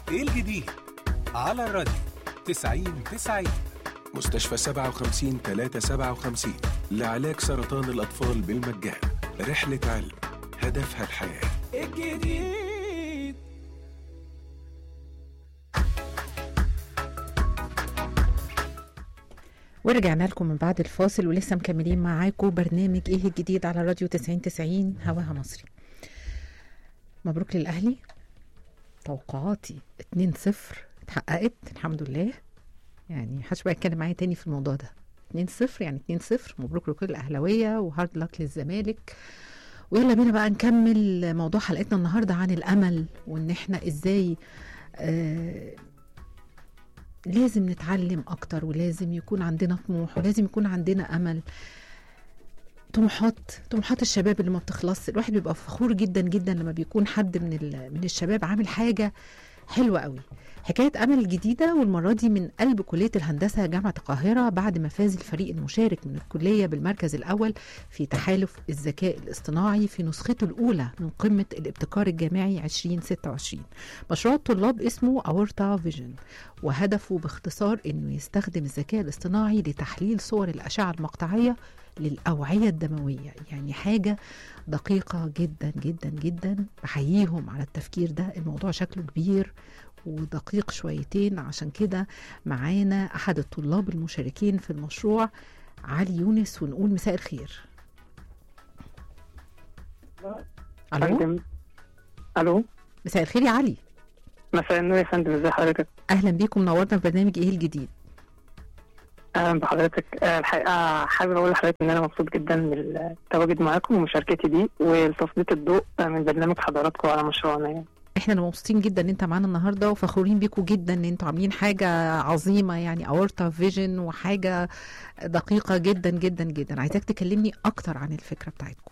ايه الجديد على الراديو 90 90 مستشفى 57 357 لعلاج سرطان الأطفال بالمجان رحلة علم هدفها الحياة الجديد ورجعنا لكم من بعد الفاصل ولسه مكملين معاكم برنامج ايه الجديد على راديو 90 90 هواها مصري مبروك للاهلي توقعاتي 2 0 اتحققت الحمد لله يعني محدش بقى يتكلم معايا تاني في الموضوع ده 2 0 يعني 2 0 مبروك لكل الاهلاويه وهارد لك للزمالك ويلا بينا بقى نكمل موضوع حلقتنا النهارده عن الامل وان احنا ازاي آه لازم نتعلم اكتر ولازم يكون عندنا طموح ولازم يكون عندنا امل طموحات طموحات الشباب اللي ما بتخلص الواحد بيبقى فخور جدا جدا لما بيكون حد من ال- من الشباب عامل حاجه حلوه قوي حكايه امل جديده والمره دي من قلب كليه الهندسه جامعه القاهره بعد ما فاز الفريق المشارك من الكليه بالمركز الاول في تحالف الذكاء الاصطناعي في نسخته الاولى من قمه الابتكار الجامعي 2026 مشروع الطلاب اسمه اورتا فيجن وهدفه باختصار انه يستخدم الذكاء الاصطناعي لتحليل صور الاشعه المقطعيه للاوعيه الدمويه يعني حاجه دقيقه جدا جدا جدا بحييهم على التفكير ده الموضوع شكله كبير ودقيق شويتين عشان كده معانا احد الطلاب المشاركين في المشروع علي يونس ونقول مساء الخير الو فندم الو مساء الخير يا علي مساء النور يا فندم ازي حضرتك اهلا بيكم نورنا في برنامج ايه الجديد اهلا بحضرتك آه، الحقيقه حابب اقول لحضرتك ان انا مبسوط جدا من التواجد معاكم ومشاركتي دي وتسليط الضوء من برنامج حضراتكم على مشروعنا يعني احنا اللي مبسوطين جدا ان انت معانا النهارده وفخورين بيكم جدا ان انتوا عاملين حاجه عظيمه يعني اورتا فيجن وحاجه دقيقه جدا جدا جدا عايزاك تكلمني اكتر عن الفكره بتاعتكم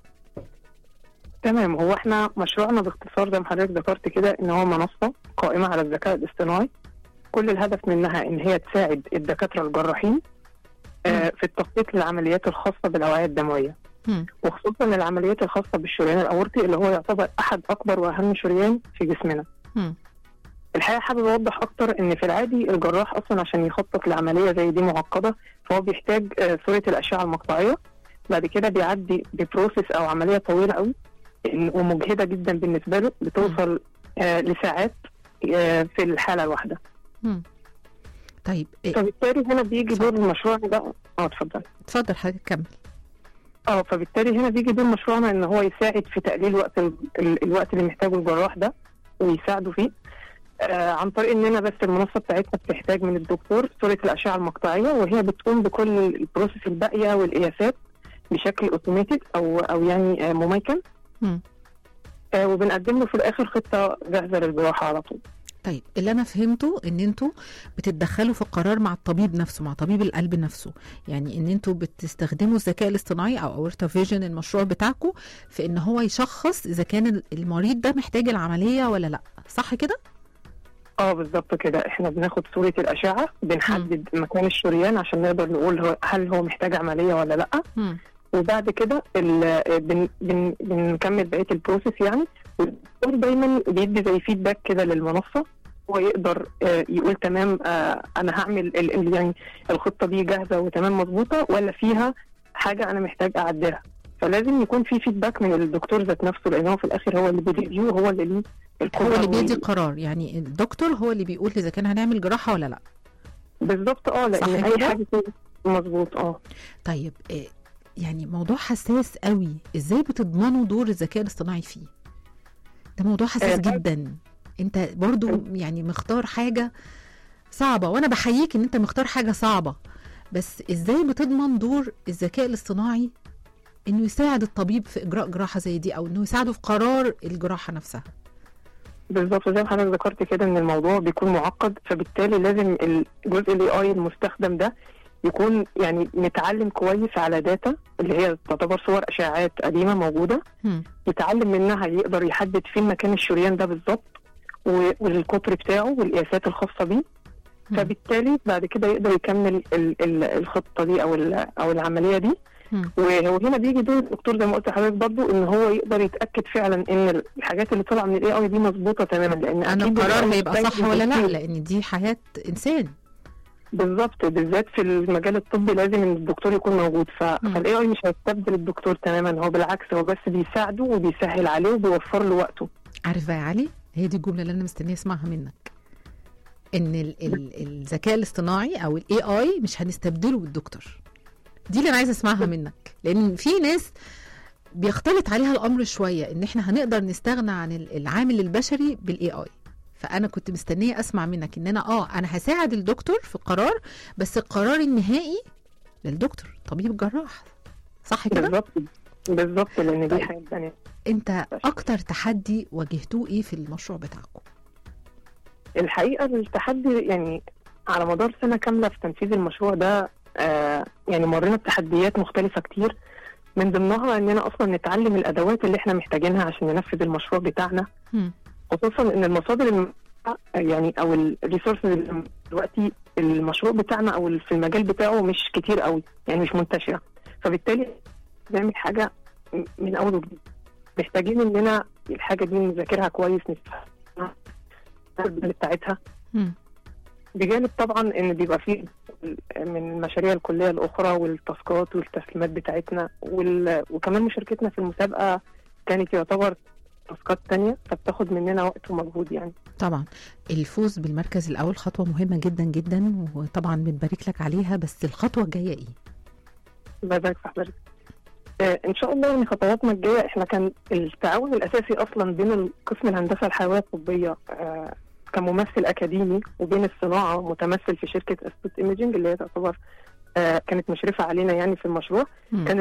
تمام هو احنا مشروعنا باختصار زي ما حضرتك ذكرت كده ان هو منصه قائمه على الذكاء الاصطناعي كل الهدف منها ان هي تساعد الدكاتره الجراحين آه، في التخطيط للعمليات الخاصه بالاوعيه الدمويه مم. وخصوصا العمليات الخاصه بالشريان الاورطي اللي هو يعتبر احد اكبر واهم شريان في جسمنا مم. الحقيقه حابب اوضح اكتر ان في العادي الجراح اصلا عشان يخطط لعمليه زي دي معقده فهو بيحتاج آه، صوره الاشعه المقطعيه بعد كده بيعدي ببروسيس او عمليه طويله قوي إن- ومجهده جدا بالنسبه له بتوصل آه، لساعات آه، في الحاله الواحده مم. طيب إيه، فبالتالي هنا بيجي دور اتفضل. المشروع ده اه اتفضل اتفضل حضرتك كمل اه فبالتالي هنا بيجي دور مشروعنا ان هو يساعد في تقليل وقت ال... ال... الوقت اللي محتاجه الجراح ده ويساعده فيه آه عن طريق اننا بس المنصه بتاعتنا بتحتاج من الدكتور صوره الاشعه المقطعيه وهي بتقوم بكل البروسيس الباقيه والقياسات بشكل اوتوماتيك او او يعني آه مميكن مم. آه وبنقدم له في الاخر خطه جاهزه للجراحه على طول طيب اللي انا فهمته ان انتوا بتتدخلوا في القرار مع الطبيب نفسه مع طبيب القلب نفسه يعني ان انتوا بتستخدموا الذكاء الاصطناعي او اورتا فيجن المشروع بتاعكم في ان هو يشخص اذا كان المريض ده محتاج العمليه ولا لا صح كده اه بالظبط كده احنا بناخد صوره الاشعه بنحدد مكان الشريان عشان نقدر نقول هو هل هو محتاج عمليه ولا لا مم. وبعد كده ال- بن بن بنكمل بقيه البروسيس يعني والدكتور دايما بيدي زي فيدباك كده للمنصه هو يقدر آه، يقول تمام آه، انا هعمل ال- ال- يعني الخطه دي جاهزه وتمام مظبوطه ولا فيها حاجه انا محتاج اعدلها فلازم يكون في فيدباك من الدكتور ذات نفسه لان هو في الاخر هو اللي بيريفيو هو اللي ليه هو اللي القدرة بيدي وال- القرار يعني الدكتور هو اللي بيقول اذا كان هنعمل جراحه ولا لا بالظبط اه صح لان اي كده؟ حاجه فيه مظبوط اه طيب إيه يعني موضوع حساس قوي ازاي بتضمنوا دور الذكاء الاصطناعي فيه ده موضوع حساس آه، جدا انت برضو يعني مختار حاجه صعبه وانا بحييك ان انت مختار حاجه صعبه بس ازاي بتضمن دور الذكاء الاصطناعي انه يساعد الطبيب في اجراء جراحه زي دي او انه يساعده في قرار الجراحه نفسها بالظبط زي ما حضرتك ذكرت كده ان الموضوع بيكون معقد فبالتالي لازم الجزء الاي اي المستخدم ده يكون يعني متعلم كويس على داتا اللي هي تعتبر صور اشعاعات قديمه موجوده هم. يتعلم منها يقدر يحدد فين مكان الشريان ده بالظبط و- والقطر بتاعه والقياسات الخاصه بيه هم. فبالتالي بعد كده يقدر يكمل ال- ال- الخطه دي او ال- او العمليه دي مم. وهنا بيجي دور الدكتور زي ما قلت لحضرتك برضه ان هو يقدر يتاكد فعلا ان الحاجات اللي طالعه من الاي اي دي مظبوطه تماما لان انا أكيد القرار ال AI هيبقى محتاج صح ولا لا تفكير. لان دي حياه انسان بالظبط بالذات في المجال الطبي لازم ان الدكتور يكون موجود ف... مم. فالاي اي مش هيستبدل الدكتور تماما هو بالعكس هو بس بيساعده وبيسهل عليه وبيوفر له وقته عارف بقى يا علي هي دي الجمله اللي انا مستنيه اسمعها منك ان ال- ال- الذكاء الاصطناعي او الاي اي مش هنستبدله بالدكتور دي اللي انا عايزه اسمعها منك لان في ناس بيختلط عليها الامر شويه ان احنا هنقدر نستغنى عن ال- العامل البشري بالاي اي فانا كنت مستنيه اسمع منك ان انا اه انا هساعد الدكتور في القرار بس القرار النهائي للدكتور طبيب الجراح صح كده بالظبط بالظبط لان دي طيب. حاجه ثانيه انت اكتر تحدي واجهتوه ايه في المشروع بتاعكم الحقيقه التحدي يعني على مدار سنه كامله في تنفيذ المشروع ده آه يعني مرينا بتحديات مختلفه كتير من ضمنها اننا اصلا نتعلم الادوات اللي احنا محتاجينها عشان ننفذ المشروع بتاعنا هم. خصوصا ان المصادر الم... يعني او الريسورسز دلوقتي المشروع بتاعنا او في المجال بتاعه مش كتير قوي يعني مش منتشره فبالتالي نعمل حاجه م- من اول وجديد محتاجين اننا الحاجه دي نذاكرها كويس نفهمها البدل بتاعتها هم. بجانب طبعا ان بيبقى فيه من مشاريع الكليه الاخرى والتاسكات والتسليمات بتاعتنا وال... وكمان مشاركتنا في المسابقه كانت يعتبر تاسكات تانية فبتاخد مننا وقت ومجهود يعني طبعا الفوز بالمركز الاول خطوه مهمه جدا جدا وطبعا بنبارك لك عليها بس الخطوه الجايه ايه بارك في حضرتك آه، ان شاء الله يعني خطواتنا الجايه احنا كان التعاون الاساسي اصلا بين قسم الهندسه الحيويه الطبيه آه، كممثل اكاديمي وبين الصناعه متمثل في شركه استوت ايميجنج اللي هي تعتبر آه، كانت مشرفه علينا يعني في المشروع هم. كان